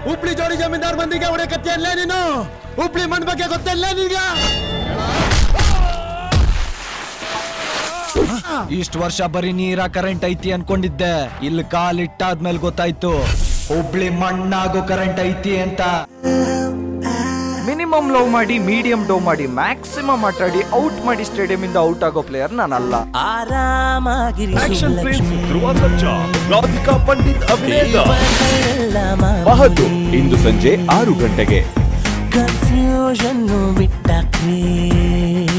ಹುಬ್ಳಿ ಜೋಡಿ ಜಮೀನ್ದಾರ್ ಮಂದಿಗೆ ಹೊಡೆ ಕತ್ತಿಯಲ್ಲೇ ನೀನು ಹುಬ್ಳಿ ಮಣ್ ಬಗ್ಗೆ ಗೊತ್ತಲ್ಲೇ ನಿನ್ಗ ಇಷ್ಟ ವರ್ಷ ಬರೀ ನೀರ ಕರೆಂಟ್ ಐತಿ ಅನ್ಕೊಂಡಿದ್ದೆ ಇಲ್ಲಿ ಕಾಲಿಟ್ಟಾದ್ಮೇಲೆ ಗೊತ್ತಾಯ್ತು ಹುಬ್ಳಿ ಮಣ್ಣಾಗೋ ಕರೆಂಟ್ ಐತಿ ಅಂತ ಮಿನಿಮಮ್ ಲವ್ ಮಾಡಿ ಮೀಡಿಯಂ ಡೋ ಮಾಡಿ ಮ್ಯಾಕ್ಸಿಮಮ್ ಆಟಾಡಿ ಔಟ್ ಮಾಡಿ ಸ್ಟೇಡಿಯಂ ಇಂದ ಔಟ್ ಆಗೋ ಪ್ಲೇಯರ್ ನಾನಲ್ಲ ಆರಾಮಾಗಿರಿ ಆಕ್ಷನ್ ಪ್ಲೇಸ್ ಸುಬ್ಲಕ್ಷ್ಮಿ. ಧ್ರುವ ಸರ್ಜಾ ರಾಧಿಕಾ ಪಂಡಿತ್ ಅಭಿನೇತ ಇವರೆಲ್ಲ ಮಾಡಿ ಬಹದ್ದೂರ್ ಇಂದು ಸಂಜೆ ಆರು ಗಂಟೆಗೆ ಕನ್ಫ್ಯೂಷನ್ ಬಿಟ್ಟಾಕ್ರಿ